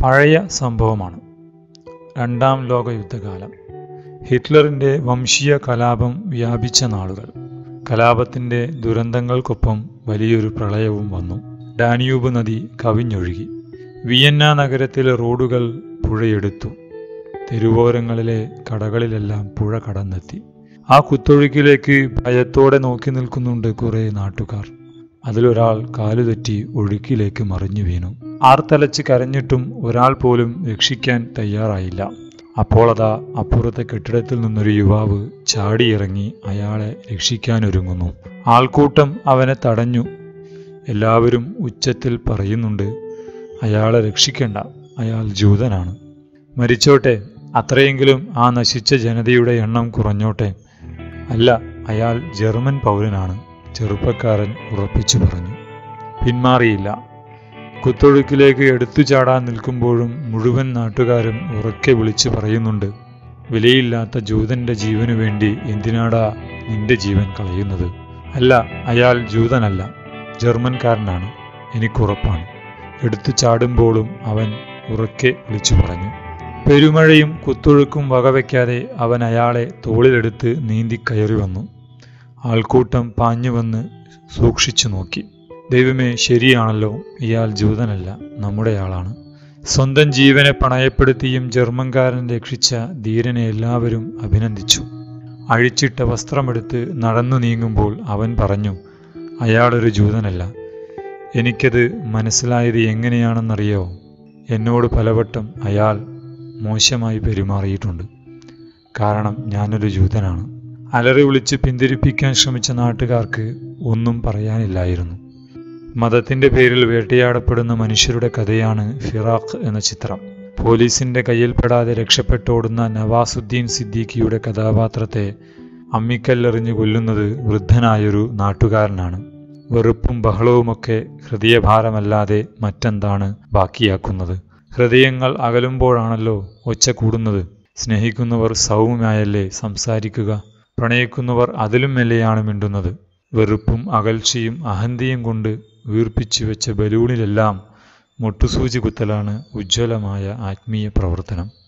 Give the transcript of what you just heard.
പഴയ സംഭവമാണ് രണ്ടാം ലോക യുദ്ധകാലം ഹിറ്റ്ലറിൻ്റെ വംശീയ കലാപം വ്യാപിച്ച നാളുകൾ കലാപത്തിൻ്റെ ദുരന്തങ്ങൾക്കൊപ്പം വലിയൊരു പ്രളയവും വന്നു ഡാനിയൂബ് നദി കവിഞ്ഞൊഴുകി വിയന്ന നഗരത്തിലെ റോഡുകൾ പുഴയെടുത്തു തെരുവോരങ്ങളിലെ കടകളിലെല്ലാം പുഴ കടന്നെത്തി ആ കുത്തൊഴുക്കിലേക്ക് ഭയത്തോടെ നോക്കി നിൽക്കുന്നുണ്ട് കുറേ നാട്ടുകാർ അതിലൊരാൾ കാലുതെറ്റി ഒഴുക്കിലേക്ക് മറിഞ്ഞു വീണു ആർത്തലച്ച് കരഞ്ഞിട്ടും ഒരാൾ പോലും രക്ഷിക്കാൻ തയ്യാറായില്ല അപ്പോൾ അതാ അപ്പുറത്തെ കെട്ടിടത്തിൽ നിന്നൊരു യുവാവ് ചാടിയിറങ്ങി അയാളെ രക്ഷിക്കാനൊരുങ്ങുന്നു ആൾക്കൂട്ടം അവനെ തടഞ്ഞു എല്ലാവരും ഉച്ചത്തിൽ പറയുന്നുണ്ട് അയാളെ രക്ഷിക്കണ്ട അയാൾ ജൂതനാണ് മരിച്ചോട്ടെ അത്രയെങ്കിലും ആ നശിച്ച ജനതയുടെ എണ്ണം കുറഞ്ഞോട്ടെ അല്ല അയാൾ ജർമ്മൻ പൗരനാണ് ചെറുപ്പക്കാരൻ ഉറപ്പിച്ചു പറഞ്ഞു പിന്മാറിയില്ല കുത്തൊഴുക്കിലേക്ക് എടുത്തു ചാടാൻ നിൽക്കുമ്പോഴും മുഴുവൻ നാട്ടുകാരും ഉറക്കെ വിളിച്ചു പറയുന്നുണ്ട് വിലയില്ലാത്ത ജൂതന്റെ ജീവനു വേണ്ടി എന്തിനാടാ നിന്റെ ജീവൻ കളയുന്നത് അല്ല അയാൾ ജൂതനല്ല ജർമ്മൻകാരനാണ് എനിക്കുറപ്പാണ് എടുത്തു ചാടുമ്പോഴും അവൻ ഉറക്കെ വിളിച്ചു പറഞ്ഞു പെരുമഴയും കുത്തൊഴുക്കും വകവയ്ക്കാതെ അവൻ അയാളെ തോളിലെടുത്ത് നീന്തി കയറി വന്നു ആൾക്കൂട്ടം പാഞ്ഞു വന്ന് സൂക്ഷിച്ചു നോക്കി ദൈവമേ ശരിയാണല്ലോ ഇയാൾ ജൂതനല്ല നമ്മുടെ ആളാണ് സ്വന്തം ജീവനെ പണയപ്പെടുത്തിയും ജർമ്മൻകാരൻ രക്ഷിച്ച ധീരനെ എല്ലാവരും അഭിനന്ദിച്ചു അഴിച്ചിട്ട വസ്ത്രമെടുത്ത് നടന്നു നീങ്ങുമ്പോൾ അവൻ പറഞ്ഞു അയാളൊരു ജൂതനല്ല എനിക്കത് മനസ്സിലായത് എങ്ങനെയാണെന്നറിയോ എന്നോട് പലവട്ടം അയാൾ മോശമായി പെരുമാറിയിട്ടുണ്ട് കാരണം ഞാനൊരു ജൂതനാണ് അലറി വിളിച്ച് പിന്തിരിപ്പിക്കാൻ ശ്രമിച്ച നാട്ടുകാർക്ക് ഒന്നും പറയാനില്ലായിരുന്നു മതത്തിന്റെ പേരിൽ വേട്ടയാടപ്പെടുന്ന മനുഷ്യരുടെ കഥയാണ് ഫിറാഖ് എന്ന ചിത്രം പോലീസിന്റെ കയ്യിൽപ്പെടാതെ രക്ഷപ്പെട്ടോടുന്ന നവാസുദ്ദീൻ സിദ്ദീഖിയുടെ കഥാപാത്രത്തെ അമ്മിക്കല്ലെറിഞ്ഞു കൊല്ലുന്നത് വൃദ്ധനായൊരു നാട്ടുകാരനാണ് വെറുപ്പും ബഹളവുമൊക്കെ ഹൃദയഭാരമല്ലാതെ മറ്റെന്താണ് ബാക്കിയാക്കുന്നത് ഹൃദയങ്ങൾ അകലുമ്പോഴാണല്ലോ ഒച്ച കൂടുന്നത് സ്നേഹിക്കുന്നവർ സൗമ്യമായല്ലേ സംസാരിക്കുക പ്രണയിക്കുന്നവർ അതിലും മെല്ലെയാണ് മിണ്ടുന്നത് വെറുപ്പും അകൽച്ചയും അഹന്തയും കൊണ്ട് വീർപ്പിച്ചു വെച്ച ബലൂണിലെല്ലാം മുട്ടുസൂചി കുത്തലാണ് ഉജ്ജ്വലമായ ആത്മീയ പ്രവർത്തനം